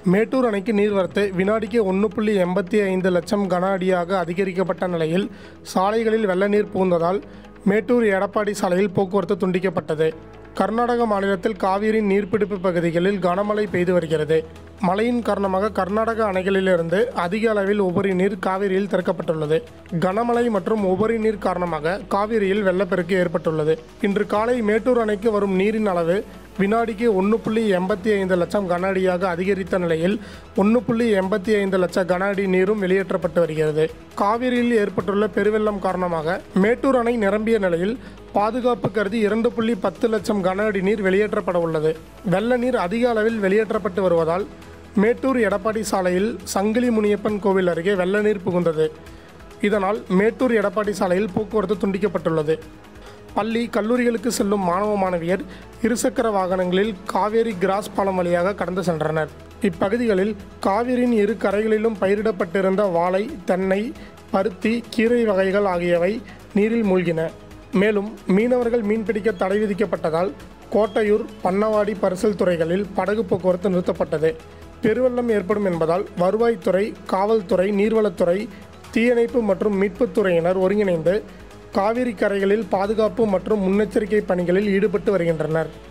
மேட்டூர் அணைக்கு நீர்வரத்து வினாடிக்கு ஒன்று புள்ளி எண்பத்தி ஐந்து லட்சம் கன அடியாக அதிகரிக்கப்பட்ட நிலையில் சாலைகளில் வெள்ள நீர் புகுந்ததால் மேட்டூர் எடப்பாடி சாலையில் போக்குவரத்து துண்டிக்கப்பட்டது கர்நாடக மாநிலத்தில் காவிரி நீர்பிடிப்பு பகுதிகளில் கனமழை பெய்து வருகிறது மழையின் காரணமாக கர்நாடக அணைகளிலிருந்து அதிக அளவில் உபரி நீர் காவிரியில் திறக்கப்பட்டுள்ளது கனமழை மற்றும் உபரி நீர் காரணமாக காவிரியில் வெள்ளப்பெருக்கு ஏற்பட்டுள்ளது இன்று காலை மேட்டூர் அணைக்கு வரும் நீரின் அளவு வினாடிக்கு ஒன்று புள்ளி எண்பத்தி ஐந்து லட்சம் கன அடியாக அதிகரித்த நிலையில் ஒன்று புள்ளி எண்பத்தி ஐந்து லட்சம் கன அடி நீரும் வெளியேற்றப்பட்டு வருகிறது காவிரியில் ஏற்பட்டுள்ள பெருவெள்ளம் காரணமாக மேட்டூர் அணை நிரம்பிய நிலையில் பாதுகாப்பு கருதி இரண்டு புள்ளி பத்து லட்சம் கன அடி நீர் வெளியேற்றப்பட உள்ளது வெள்ள நீர் அதிக அளவில் வெளியேற்றப்பட்டு வருவதால் மேட்டூர் எடப்பாடி சாலையில் சங்கிலி முனியப்பன் கோவில் அருகே வெள்ள நீர் புகுந்தது இதனால் மேட்டூர் எடப்பாடி சாலையில் போக்குவரத்து துண்டிக்கப்பட்டுள்ளது பள்ளி கல்லூரிகளுக்கு செல்லும் மாணவ மாணவியர் இருசக்கர வாகனங்களில் காவேரி கிராஸ் பாலம் வழியாக கடந்து சென்றனர் இப்பகுதிகளில் காவிரியின் இரு கரைகளிலும் பயிரிடப்பட்டிருந்த வாழை தென்னை பருத்தி கீரை வகைகள் ஆகியவை நீரில் மூழ்கின மேலும் மீனவர்கள் மீன்பிடிக்க தடை விதிக்கப்பட்டதால் கோட்டையூர் பன்னவாடி பரிசல் துறைகளில் படகு போக்குவரத்து நிறுத்தப்பட்டது பெருவெள்ளம் ஏற்படும் என்பதால் வருவாய்த்துறை காவல்துறை நீர்வளத்துறை தீயணைப்பு மற்றும் மீட்புத் துறையினர் ஒருங்கிணைந்து காவிரி கரைகளில் பாதுகாப்பு மற்றும் முன்னெச்சரிக்கை பணிகளில் ஈடுபட்டு வருகின்றனர்